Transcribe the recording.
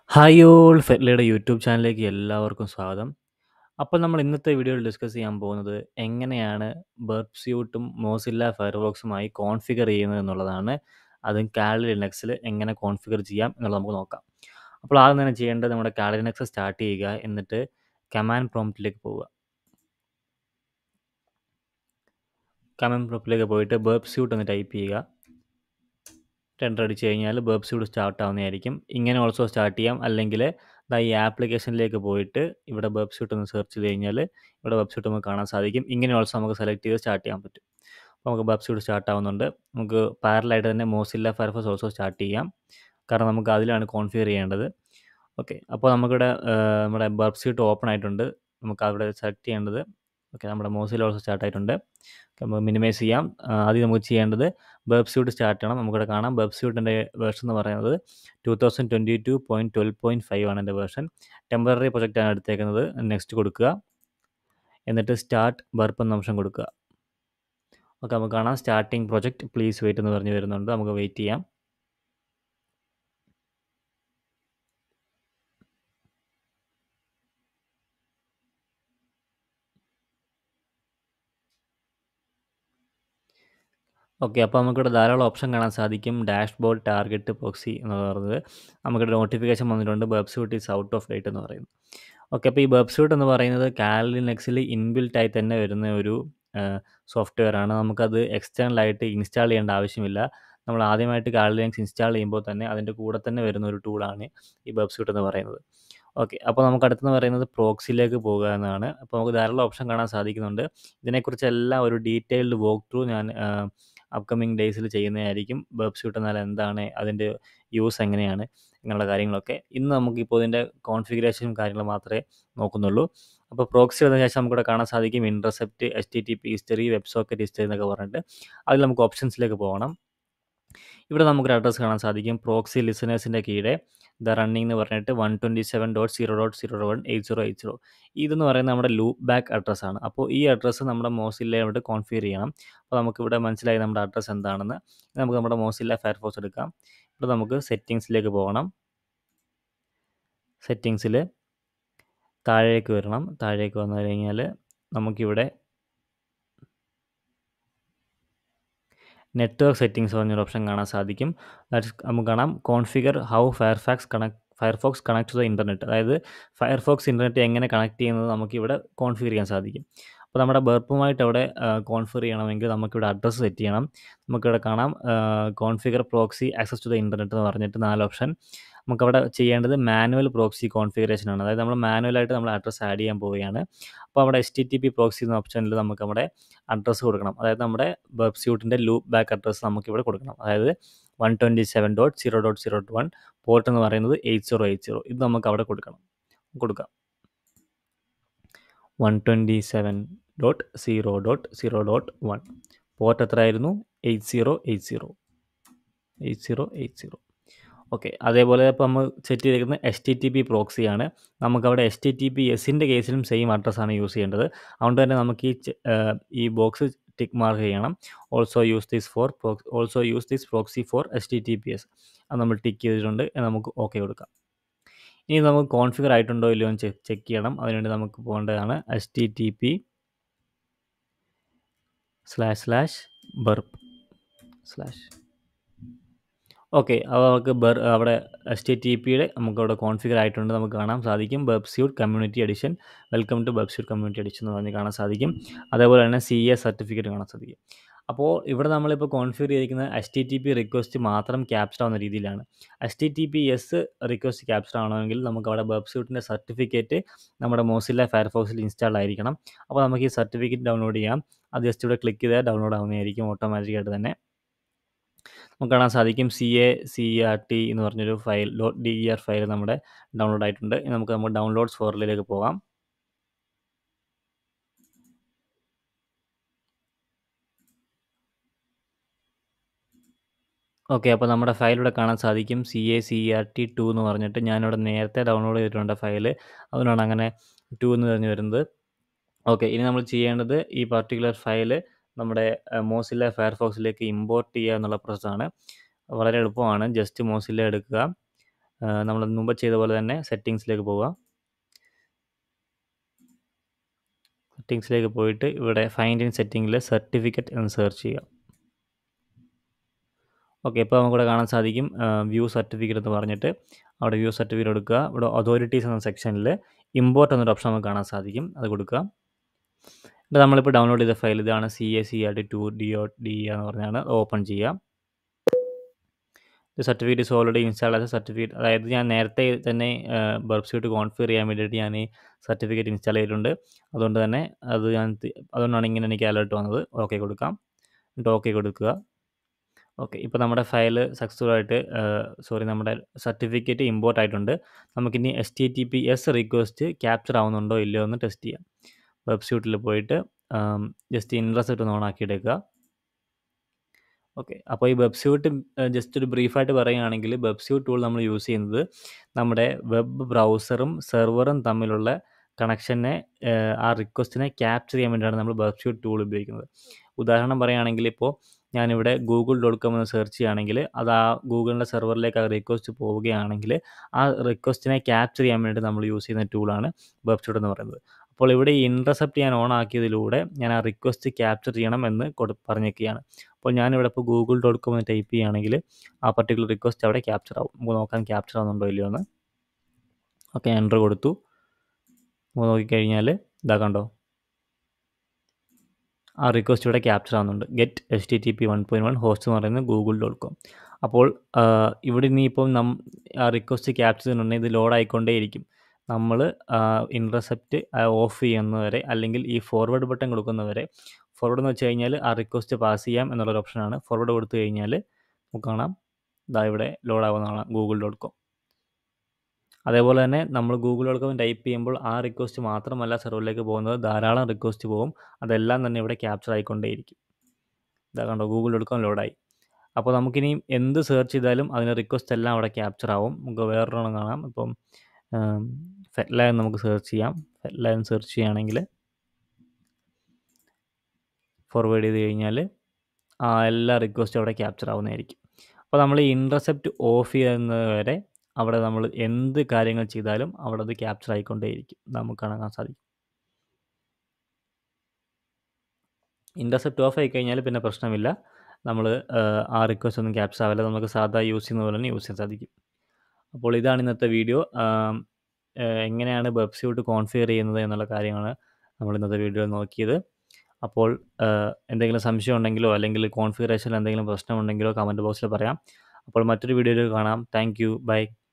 Hi all ഫെറ്റ്ലയുടെ YouTube ചാനലിലേക്ക് എല്ലാവർക്കും സ്വാഗതം. അപ്പോൾ നമ്മൾ ഇന്നത്തെ വീഡിയോയിൽ ഡിസ്കസ് ചെയ്യാൻ പോകുന്നത് എങ്ങനെയാണ് ബർപ്പ് സ്യൂട്ടും മോസില്ല ഫയർഫോക്സുമായി കോൺഫിഗർ ചെയ്യുന്നത് എന്നുള്ളതാണ്. അതും കാലി ലിനക്സിൽ എങ്ങനെ കോൺഫിഗർ ചെയ്യാം എന്നുള്ളത് നമുക്ക് നോക്കാം. അപ്പോൾ ആദ്യം തന്നെ ചെയ്യേണ്ടത് നമ്മുടെ കാലി ലിനക്സ് സ്റ്റാർട്ട് ചെയ്യുക. എന്നിട്ട് കമാൻഡ് പ്രോംപ്റ്റിലേക്ക് പോവുക. കമാൻഡ് പ്രോംപ്റ്റിലേക്ക് പോയിട്ട് ബർപ്പ് സ്യൂട്ട് എന്ന് ടൈപ്പ് ചെയ്യുക. എൻ്റർ അടിച്ച് കഴിഞ്ഞാൽ ബർപ്പ് സ്യൂട്ട് സ്റ്റാർട്ട് ആവുന്നതായിരിക്കും. ഇങ്ങനെ ഓൾസോ സ്റ്റാർട്ട് ചെയ്യാം. അല്ലെങ്കിൽ ദാ ഈ ആപ്ലിക്കേഷനിലേക്ക് പോയിട്ട് ഇവിടെ ബർപ്പ് സ്യൂട്ട് എന്ന് സെർച്ച് ചെയ്ത് കഴിഞ്ഞാൽ ഇവിടെ ബർപ്പ് സ്യൂട്ട് നമുക്ക് കാണാൻ സാധിക്കും. ഇങ്ങനെ ഓൾസോ നമുക്ക് സെലക്ട് ചെയ്ത് സ്റ്റാർട്ട് ചെയ്യാൻ പറ്റും. അപ്പോൾ നമുക്ക് ബർപ്പ് സ്യൂട്ട് സ്റ്റാർട്ട് ആവുന്നുണ്ട്. നമുക്ക് പാരലൽ തന്നെ മോസില്ല ഫയർഫോക്സ് ഓൾസോ സ്റ്റാർട്ട് ചെയ്യാം. കാരണം നമുക്ക് അതിലാണ് കോൺഫിഗർ ചെയ്യേണ്ടത്. ഓക്കെ. അപ്പോൾ നമുക്കിവിടെ ഏഹ്, നമ്മുടെ ബർപ്പ് സ്യൂട്ട് ഓപ്പൺ ആയിട്ടുണ്ട്. നമുക്ക് അവിടെ സെലക്ട് ചെയ്യേണ്ടത് ഓക്കെ നമ്മുടെ മോസില്ല ഓൾസോ സ്റ്റാർട്ട് ആയിട്ടുണ്ട്. നമുക്ക് മിനിമൈസ് ചെയ്യാം. ആഹ്, ആദ്യം നമുക്ക് ചെയ്യേണ്ടത് ബർപ്പ് സ്യൂട്ട് സ്റ്റാർട്ട് ചെയ്യണം. നമുക്കിവിടെ കാണാം ബർപ്പ് സ്യൂട്ടിൻ്റെ വേർഷൻ എന്ന് പറയുന്നത് 2022.12.5 ആണ് എൻ്റെ വേർഷൻ. ടെമ്പററി പ്രൊജക്റ്റ് ആണ് എടുത്തേക്കുന്നത്. നെക്സ്റ്റ് കൊടുക്കുക. എന്നിട്ട് സ്റ്റാർട്ട് ബർപ്പ് എന്ന ഓപ്ഷൻ കൊടുക്കുക. ഓക്കെ നമുക്ക് കാണാം സ്റ്റാർട്ടിംഗ് പ്രൊജക്റ്റ് പ്ലീസ് വെയിറ്റ് എന്ന് പറഞ്ഞ് വരുന്നുണ്ട്. നമുക്ക് വെയിറ്റ് ചെയ്യാം. ഓക്കെ. അപ്പോൾ നമുക്കിവിടെ ധാരാളം ഓപ്ഷൻ കാണാൻ സാധിക്കും. ഡാഷ്ബോർഡ്, ടാർഗെറ്റ്, പ്രോക്സി എന്ന് പറയുന്നത്. നമുക്കിവിടെ നോട്ടിഫിക്കേഷൻ വന്നിട്ടുണ്ട് Burp Suite is out of date എന്ന് പറയുന്നു. ഓക്കെ. അപ്പോൾ ഈ ബർപ്പ് സ്യൂട്ട് എന്ന് പറയുന്നത് കാലി ലിനക്സിൽ ഇൻബിൽറ്റ് ആയി തന്നെ വരുന്ന ഒരു ഏഹ്, സോഫ്റ്റ്വെയർ ആണ്. നമുക്കത് എക്സ്റ്റേണൽ ആയിട്ട് ഇൻസ്റ്റാൾ ചെയ്യേണ്ട ആവശ്യമില്ല. നമ്മൾ ആദ്യമായിട്ട് കാലി ലിനക്സ് ഇൻസ്റ്റാൾ ചെയ്യുമ്പോൾ തന്നെ അതിൻ്റെ കൂടെ തന്നെ വരുന്ന ഒരു ടൂളാണ് ഈ ബർപ്പ് സ്യൂട്ട് എന്ന് പറയുന്നത്. ഓക്കെ. അപ്പോൾ നമുക്ക് അടുത്തെന്ന് പറയുന്നത് പ്രോക്സിയിലേക്ക് പോകുക എന്നതാണ്. അപ്പോൾ നമുക്ക് ധാരാളം ഓപ്ഷൻ കാണാൻ സാധിക്കുന്നുണ്ട്. ഇതിനെക്കുറിച്ചെല്ലാം ഒരു ഡീറ്റെയിൽഡ് വാക്ക് ത്രൂ ഞാൻ ഏഹ്, അപ്കമിംഗ് ഡേയ്സിൽ ചെയ്യുന്നതായിരിക്കും. ബർപ്പ് സ്യൂട്ട് എന്നാൽ എന്താണ്? അതിൻ്റെ യൂസ് എങ്ങനെയാണ്? ഇങ്ങനെയുള്ള കാര്യങ്ങളൊക്കെ. ഇന്ന് നമുക്കിപ്പോൾ ഇതിൻ്റെ കോൺഫിഗറേഷനും കാര്യങ്ങളും മാത്രമേ നോക്കുന്നുള്ളൂ. അപ്പോൾ പ്രോക്സി വന്നതിന് ശേഷം നമുക്കിവിടെ കാണാൻ സാധിക്കും intercept, HTTP history, web socket history എന്നൊക്കെ പറഞ്ഞിട്ട് അതിൽ നമുക്ക് ഓപ്ഷൻസിലേക്ക് പോകണം. ഇവിടെ നമുക്കൊരു അഡ്രസ്സ് കാണാൻ സാധിക്കും. പ്രോക്സി ലിസണേഴ്സിൻ്റെ കീഴെ ദ റണ്ണിംഗ് എന്ന് പറഞ്ഞിട്ട് 127.0.0.8080 ഇതെന്ന് പറയുന്നത് നമ്മുടെ ലൂപ്പ് ബാക്ക് അഡ്രസ്സ് ആണ്. അപ്പോൾ ഈ അഡ്രസ്സ് നമ്മുടെ മോസില്ലയോട് കോൺഫിഗർ ചെയ്യണം. അപ്പോൾ നമുക്കിവിടെ മനസ്സിലായി നമ്മുടെ അഡ്രസ്സ് എന്താണെന്ന്. ഇനി നമുക്ക് നമ്മുടെ മോസില്ല ഫയർഫോക്സ് എടുക്കാം. ഇവിടെ നമുക്ക് സെറ്റിംഗ്സിലേക്ക് പോകണം. സെറ്റിംഗ്സിൽ താഴേക്ക് വരണം. താഴേക്ക് വന്നു കഴിഞ്ഞാൽ നമുക്കിവിടെ നെറ്റ്വർക്ക് സെറ്റിംഗ്സ് പറഞ്ഞൊരു ഓപ്ഷൻ കാണാൻ സാധിക്കും. ദാറ്റ്സ് നമുക്ക് കാണാം configure how Firefox connect Firefox connect to the internet അതായത് ഫയർഫോക്സ് ഇൻ്റർനെറ്റ് എങ്ങനെ കണക്ട് ചെയ്യുന്നത് നമുക്കിവിടെ കോൺഫിഗർ ചെയ്യാൻ സാധിക്കും. അപ്പോൾ നമ്മുടെ ബർപ്പുമായിട്ട് അവിടെ ഏഹ്, കോൺഫിഗർ ചെയ്യണമെങ്കിൽ നമുക്കിവിടെ അഡ്രസ്സ് സെറ്റ് ചെയ്യണം. നമുക്കിവിടെ കാണാം uh, configure proxy access to the internet എന്ന് പറഞ്ഞിട്ട് 4 ഓപ്ഷൻ. നമുക്കവിടെ ചെയ്യേണ്ടത് മാനുവൽ പ്രോക്സി കോൺഫിഗറേഷൻ ആണ്. അതായത് നമ്മൾ മാനുവലായിട്ട് നമ്മൾ അഡ്രസ്സ് ആഡ് ചെയ്യാൻ പോവുകയാണ്. അപ്പോൾ അവിടെ എച്ച്ടിടിപി പ്രോക്സി എന്ന ഓപ്ഷനിൽ നമുക്ക് നമ്മുടെ അഡ്രസ്സ് കൊടുക്കണം. അതായത് നമ്മുടെ ബർപ്പ് സ്യൂട്ടിൻ്റെ ലൂപ്പ് ബാക്ക് അഡ്രസ്സ് നമുക്കിവിടെ കൊടുക്കണം. അതായത് 127.0.0.1 പോർട്ട് എന്ന് പറയുന്നത് 8080 ഇത് നമുക്ക് അവിടെ കൊടുക്കണം. കൊടുക്കാം. 127.0.0.1 പോർട്ട് എത്രയായിരുന്നു? 8080 8080 ഓക്കെ. അതേപോലെ ഇപ്പോൾ നമ്മൾ സെറ്റ് ചെയ്തിരിക്കുന്നത് എച്ച്ടിടിപി പ്രോക്സി ആണ്. നമുക്കവിടെ എച്ച്ടിടിപിഎസിൻ്റെ കേസിലും സെയിം അഡ്രസ്സാണ് യൂസ് ചെയ്യേണ്ടത്. അതുകൊണ്ട് തന്നെ നമുക്ക് ഈ ചെ ഏഹ്, ഈ ബോക്സ് ടിക്ക് മാർക്ക് ചെയ്യണം. Also use this for proxy also use this proxy for HTTPS അത് നമ്മൾ ടിക്ക് ചെയ്തിട്ടുണ്ട്. നമുക്ക് ഓക്കെ കൊടുക്കാം. ഇനി നമുക്ക് കോൺഫിഗർ ആയിട്ടുണ്ടോ ഇല്ലയോ എന്ന് ചെക്ക് ചെക്ക് ചെയ്യണം. അതിനുവേണ്ടി നമുക്ക് പോകേണ്ടതാണ് HTTP slash slash Burp slash okay. അപ്പോൾ നമുക്ക് ബർ അവിടെ എച്ച്ടിടിപിയുടെ നമുക്കവിടെ കോൺഫിഗർ ആയിട്ടുണ്ട്. നമുക്ക് കാണാൻ സാധിക്കും Burp Suite community edition welcome to Burp Suite community edition എന്ന് പറഞ്ഞ് കാണാൻ സാധിക്കും. അതേപോലെ തന്നെ സിഎ സർട്ടിഫിക്കറ്റ് കാണാൻ സാധിക്കും. അപ്പോൾ ഇവിടെ നമ്മളിപ്പോൾ കോൺഫിഗർ ചെയ്തിരിക്കുന്ന എച്ച്ടിടിപി റിക്വസ്റ്റ് മാത്രം ക്യാപ്ചർ ആവുന്ന രീതിയിലാണ്. എച്ച്ടിടിപിഎസ് റിക്വസ്റ്റ് ക്യാപ്ചർ ആവണമെങ്കിൽ നമുക്കവിടെ ബർപ്പ് സ്യൂട്ടിൻ്റെ സർട്ടിഫിക്കറ്റ് നമ്മുടെ മോസില്ല ഫയർഫോക്സിൽ ഇൻസ്റ്റാൾഡ് ആയിരിക്കണം. അപ്പോൾ നമുക്ക് ഈ സർട്ടിഫിക്കറ്റ് ഡൗൺലോഡ് ചെയ്യാം. അത് ജസ്റ്റ് ഇവിടെ ക്ലിക്ക് ചെയ്താൽ ഡൗൺലോഡ് ആവുന്നതായിരിക്കും ഓട്ടോമാറ്റിക്കായിട്ട് തന്നെ. നമുക്ക് കാണാൻ സാധിക്കും സിഎ സിഇആർടി എന്ന് പറഞ്ഞൊരു ഫയൽ ഡോട്ട് ഡിഇആർ ഫയൽ നമ്മുടെ ഡൗൺലോഡ് ആയിട്ടുണ്ട്. ഇനി നമുക്ക് നമ്മുടെ ഡൗൺലോഡ്സ് ഫോൾഡറിലേക്ക് പോകാം. ഓക്കെ. അപ്പോൾ നമ്മുടെ ഫയൽ ഇവിടെ കാണാൻ സാധിക്കും. സിഎ സിഇആർടി 2 എന്ന് പറഞ്ഞിട്ട് ഞാനിവിടെ നേരത്തെ ഡൗൺലോഡ് ചെയ്തിട്ടുണ്ട് ഫയൽ. അതുകൊണ്ടാണ് അങ്ങനെ 2 എന്ന് പറഞ്ഞ് വരുന്നത്. ഓക്കെ. ഇനി നമ്മൾ ചെയ്യേണ്ടത് ഈ പർട്ടിക്കുലർ ഫയൽ നമ്മുടെ ഏഹ്, മോസില്ല ഫയർഫോക്സിലേക്ക് ഇമ്പോർട്ട് ചെയ്യുക എന്നുള്ള പ്രോസസ്സാണ്. വളരെ എളുപ്പമാണ്. ജസ്റ്റ് മോസില്ല എടുക്കുക. നമ്മൾ മുമ്പ് ചെയ്ത പോലെ തന്നെ സെറ്റിങ്സിലേക്ക് പോവുക സെറ്റിങ്സിലേക്ക് പോയിട്ട് ഇവിടെ ഫൈൻഡ് ഇൻ സെറ്റിങ്ങിൽ സർട്ടിഫിക്കറ്റ് എന്ന് സെർച്ച് ചെയ്യുക ഓക്കെ ഇപ്പോൾ നമുക്കിവിടെ കാണാൻ സാധിക്കും വ്യൂ സർട്ടിഫിക്കറ്റ് എന്ന് പറഞ്ഞിട്ട് അവിടെ വ്യൂ സർട്ടിഫിക്കറ്റ് കൊടുക്കുക ഇവിടെ അതോറിറ്റീസ് എന്ന സെക്ഷനിൽ ഇമ്പോർട്ട് എന്നൊരു ഓപ്ഷൻ നമുക്ക് കാണാൻ സാധിക്കും അത് കൊടുക്കുക ഇത് നമ്മളിപ്പോൾ ഡൗൺലോഡ് ചെയ്ത ഫയൽ ഇതാണ് C A C R T to D O D എന്ന് പറഞ്ഞാണ് ഓപ്പൺ ചെയ്യുക ഇത് സർട്ടിഫിക്കറ്റ് ഇസ് ഓൾറെഡി ഇൻസ്റ്റാൾ ആയ സർട്ടിഫിക്കറ്റ് അതായത് ഞാൻ നേരത്തെ തന്നെ ബർബ് സ്യൂട്ട് കോൺഫിഗർ ചെയ്യാൻ വേണ്ടിയിട്ട് ഞാൻ ഈ സർട്ടിഫിക്കറ്റ് ഇൻസ്റ്റാൾ ചെയ്തിട്ടുണ്ട് അതുകൊണ്ട് തന്നെ അത് ഞാൻ അതുകൊണ്ടാണ് ഇങ്ങനെ എനിക്ക് അലേർട്ട് വന്നത് ഓക്കെ കൊടുക്കാം എന്നിട്ട് ഓക്കെ കൊടുക്കുക ഓക്കെ ഇപ്പോൾ നമ്മുടെ ഫയൽ സക്സസ്ഫുൾ ആയിട്ട് സോറി നമ്മുടെ സർട്ടിഫിക്കറ്റ് ഇമ്പോർട്ട് ആയിട്ടുണ്ട് നമുക്കിനി S T T P S request capture ആവുന്നുണ്ടോ ഇല്ലയോ എന്ന് ടെസ്റ്റ് ചെയ്യാം വെബ്സ്യൂട്ടിൽ പോയിട്ട് ജസ്റ്റ് ഇൻട്രസ്റ്റ് ഒന്ന് ഓൺ ആക്കിയെടുക്കുക ഓക്കെ അപ്പോൾ ഈ വെബ്സ്യൂട്ട് ജസ്റ്റ് ഒരു ബ്രീഫായിട്ട് പറയുകയാണെങ്കിൽ വെബ്സ്യൂട്ട് ടൂൾ നമ്മൾ യൂസ് ചെയ്യുന്നത് നമ്മുടെ വെബ് ബ്രൗസറും സെർവറും തമ്മിലുള്ള കണക്ഷനെ ആ റിക്വസ്റ്റിനെ ക്യാപ്ചർ ചെയ്യാൻ വേണ്ടിയാണ് നമ്മൾ വെബ്സ്യൂട്ട് ടൂൾ ഉപയോഗിക്കുന്നത് ഉദാഹരണം പറയുകയാണെങ്കിൽ ഇപ്പോൾ ഞാനിവിടെ ഗൂഗിൾ ഡോട്ട് കോം എന്ന് സെർച്ച് ചെയ്യുകയാണെങ്കിൽ അത് ആ ഗൂഗിളിൻ്റെ സെർവറിലേക്ക് ആ റിക്വസ്റ്റ് പോവുകയാണെങ്കിൽ ആ റിക്വസ്റ്റിനെ ക്യാപ്ചർ ചെയ്യാൻ വേണ്ടി നമ്മൾ യൂസ് ചെയ്യുന്ന ടൂളാണ് വെബ്സ്യൂട്ട് എന്ന് പറയുന്നത് അപ്പോൾ ഇവിടെ ഈ ഇൻ്റർസെപ്റ്റ് ഞാൻ ഓൺ ആക്കിയതിലൂടെ ഞാൻ ആ റിക്വസ്റ്റ് ക്യാപ്ചർ ചെയ്യണം എന്ന് കൊടു പറഞ്ഞേക്കുകയാണ് അപ്പോൾ ഞാനിവിടെ ഇപ്പോൾ ഗൂഗിൾ ഡോട്ട് കോം എന്ന് ടൈപ്പ് ചെയ്യുകയാണെങ്കിൽ ആ പർട്ടിക്കുലർ റിക്വസ്റ്റ് അവിടെ ക്യാപ്ചർ ആവും നമുക്ക് നോക്കാൻ ക്യാപ്ചർ ആവുന്നുണ്ടോ ഇല്ലയോ എന്ന് ഓക്കെ എൻ്റർ കൊടുത്തു നമുക്ക് നോക്കിക്കഴിഞ്ഞാൽ ഇതാ കണ്ടോ ആ റിക്വസ്റ്റ് ഇവിടെ ക്യാപ്ചർ ആവുന്നുണ്ട് get H T T P one point one host എന്ന് പറയുന്നത് ഗൂഗിൾ ഡോട്ട് കോം അപ്പോൾ ഇവിടെ ഇനിയിപ്പം നം ആ റിക്വസ്റ്റ് ക്യാപ്ചർ ചെയ്തിട്ടുണ്ടെങ്കിൽ ഇത് ലോഡ് ആയിക്കൊണ്ടേയിരിക്കും നമ്മൾ ഇൻറ്റർസെപ്റ്റ് ഓഫ് ചെയ്യുന്നവരെ അല്ലെങ്കിൽ ഈ ഫോർവേഡ് ബട്ടൺ കൊടുക്കുന്നവരെ ഫോർവേഡ് എന്ന് വെച്ച് കഴിഞ്ഞാൽ ആ റിക്വസ്റ്റ് പാസ് ചെയ്യാം എന്നുള്ളൊരു ഓപ്ഷനാണ് ഫോർവേഡ് കൊടുത്തു കഴിഞ്ഞാൽ നമുക്ക് കാണാം ഇതാ ഇവിടെ ലോഡ് ആവുന്നതാണ് ഗൂഗിൾ ഡോട്ട് കോം അതേപോലെ തന്നെ നമ്മൾ ഗൂഗിൾ ഡോട്ട് കോം ടൈപ്പ് ചെയ്യുമ്പോൾ ആ റിക്വസ്റ്റ് മാത്രമല്ല സെർവറിലേക്ക് പോകുന്നത് ധാരാളം റിക്വസ്റ്റ് പോകും അതെല്ലാം തന്നെ ഇവിടെ ക്യാപ്ചർ ആയിക്കൊണ്ടേയിരിക്കും ഇതാ കണ്ടോ ഗൂഗിൾ ഡോട്ട് കോം ലോഡായി അപ്പോൾ നമുക്കിനി എന്ത് സെർച്ച് ചെയ്താലും അതിൻ്റെ റിക്വസ്റ്റ് എല്ലാം അവിടെ ക്യാപ്ചർ ആവും നമുക്ക് വേറൊരെണ്ണം കാണാം ഇപ്പം ഫെറ്റ് ലൈൻ നമുക്ക് സെർച്ച് ചെയ്യാം ഫെറ്റ് ലൈൻ സെർച്ച് ചെയ്യുകയാണെങ്കിൽ ഫോർവേഡ് ചെയ്ത് കഴിഞ്ഞാൽ ആ എല്ലാ റിക്വസ്റ്റും അവിടെ ക്യാപ്ചർ ആവുന്നതായിരിക്കും അപ്പോൾ നമ്മൾ ഈ ഇൻ്റർസെപ്റ്റ് ഓഫ് ചെയ്യുന്നത് വരെ അവിടെ നമ്മൾ എന്ത് കാര്യങ്ങൾ ചെയ്താലും അവിടെ അത് ക്യാപ്ചർ ആയിക്കൊണ്ടേയിരിക്കും നമുക്ക് കാണാൻ സാധിക്കും ഇൻ്റർസെപ്റ്റ് ഓഫ് ആയി കഴിഞ്ഞാൽ പിന്നെ പ്രശ്നമില്ല നമ്മൾ ആ റിക്വസ്റ്റ് ഒന്നും ക്യാപ്ചർ ആവില്ല നമുക്ക് സാധാ യൂസ് ചെയ്യുന്ന പോലെ തന്നെ യൂസ് ചെയ്യാൻ സാധിക്കും അപ്പോൾ ഇതാണ് ഇന്നത്തെ വീഡിയോ എങ്ങനെയാണ് വെബ്സ്യൂട്ട് കോൺഫിഗർ ചെയ്യുന്നത് എന്നുള്ള കാര്യമാണ് നമ്മൾ ഇന്നത്തെ വീഡിയോയിൽ നോക്കിയത് അപ്പോൾ എന്തെങ്കിലും സംശയം ഉണ്ടെങ്കിലോ അല്ലെങ്കിൽ കോൺഫിഗറേഷനിൽ എന്തെങ്കിലും പ്രശ്നമുണ്ടെങ്കിലോ കമൻറ്റ് ബോക്സിൽ പറയാം അപ്പോൾ മറ്റൊരു വീഡിയോയിൽ കാണാം താങ്ക് യു ബൈ